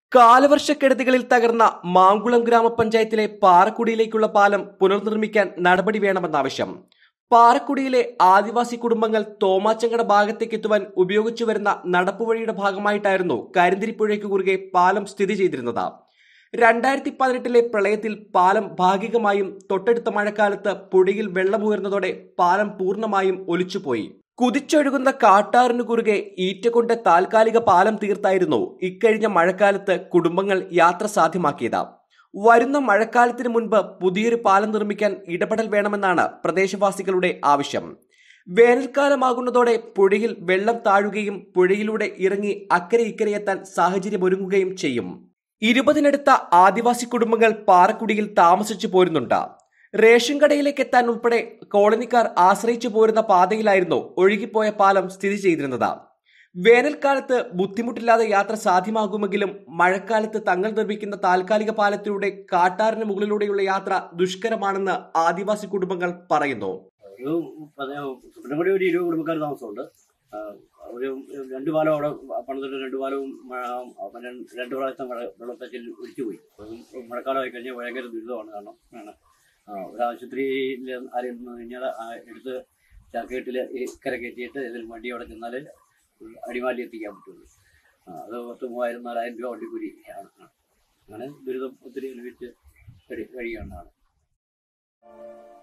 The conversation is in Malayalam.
കാലവർഷക്കെടുതികളിൽ തകർന്ന മാങ്കുളം ഗ്രാമപഞ്ചായത്തിലെ പാറക്കുടിയിലേക്കുള്ള പാലം പുനർനിർമ്മിക്കാൻ നടപടി വേണമെന്നാവശ്യം പാറക്കുടിയിലെ ആദിവാസി കുടുംബങ്ങൾ തോമാച്ചങ്കട ഭാഗത്തേക്ക് എത്തുവാൻ ഉപയോഗിച്ചു വരുന്ന നടപ്പുവഴിയുടെ ഭാഗമായിട്ടായിരുന്നു കരിന്തിരിപ്പുഴയ്ക്ക് കുറുകെ പാലം സ്ഥിതി ചെയ്തിരുന്നത് രണ്ടായിരത്തി പതിനെട്ടിലെ പ്രളയത്തിൽ പാലം ഭാഗികമായും തൊട്ടടുത്ത മഴക്കാലത്ത് പുഴയിൽ വെള്ളമുയർന്നതോടെ പാലം പൂർണ്ണമായും ഒലിച്ചുപോയി കുതിച്ചൊഴുകുന്ന കാട്ടാറിനു കുറുകെ ഈറ്റ കൊണ്ട് താൽക്കാലിക പാലം തീർത്തായിരുന്നു ഇക്കഴിഞ്ഞ മഴക്കാലത്ത് കുടുംബങ്ങൾ യാത്ര സാധ്യമാക്കിയത് വരുന്ന മഴക്കാലത്തിന് മുൻപ് പുതിയൊരു പാലം നിർമ്മിക്കാൻ ഇടപെടൽ വേണമെന്നാണ് പ്രദേശവാസികളുടെ ആവശ്യം വേനൽക്കാലമാകുന്നതോടെ പുഴയിൽ വെള്ളം താഴുകയും പുഴയിലൂടെ ഇറങ്ങി അക്കരെ ഇക്കരെ എത്താൻ സാഹചര്യമൊരുങ്ങുകയും ചെയ്യും ഇരുപതിനടുത്ത ആദിവാസി കുടുംബങ്ങൾ പാറക്കുടിയിൽ താമസിച്ചു പോരുന്നുണ്ട് റേഷൻ കടയിലേക്ക് എത്താൻ ഉൾപ്പെടെ കോളനിക്കാർ ആശ്രയിച്ചു പോരുന്ന പാതയിലായിരുന്നു ഒഴുകിപ്പോയ പാലം സ്ഥിതി ചെയ്തിരുന്നത് വേനൽക്കാലത്ത് ബുദ്ധിമുട്ടില്ലാതെ യാത്ര സാധ്യമാകുമെങ്കിലും മഴക്കാലത്ത് തങ്ങൾ നിർമ്മിക്കുന്ന താൽക്കാലിക പാലത്തിലൂടെ കാട്ടാറിന് മുകളിലൂടെയുള്ള യാത്ര ദുഷ്കരമാണെന്ന് ആദിവാസി കുടുംബങ്ങൾ പറയുന്നു ഒരു സുബ്രഹ്മണ്യം ഒരു ഇരുപത് കുടുംബക്കാർ താമസമുണ്ട് ആ, ഒരു രണ്ട് പാലം അവിടെ പണിതിട്ട് രണ്ട് പാലവും മഴ- പിന്നെ രണ്ട് പ്രാവശ്യത്തെ മഴ വെള്ളത്തിൽ ഒഴിച്ചുപോയി അപ്പം മഴക്കാലമായി കഴിഞ്ഞാൽ ഭയങ്കര ദുരിതമാണ് കാരണം ആണ്. ആ, ഒരു ആശുപത്രിയിൽ ആരെയും നിന്ന് കഴിഞ്ഞാൽ ആ എടുത്ത് ചാക്കേട്ടിൽ ഇക്കര കയറ്റിയിട്ട് ഇതിൽ വണ്ടി അവിടെ ചെന്നാൽ അടിമാലി എത്തിക്കാൻ പറ്റുള്ളൂ ആ, അത് പത്ത് മൂവായിരം നാലായിരം രൂപ വണ്ടിക്കൂലി ആണ് അങ്ങനെ ദുരിതം ഒത്തിരി അനുഭവിച്ച് കഴി കഴിയുകയാണ്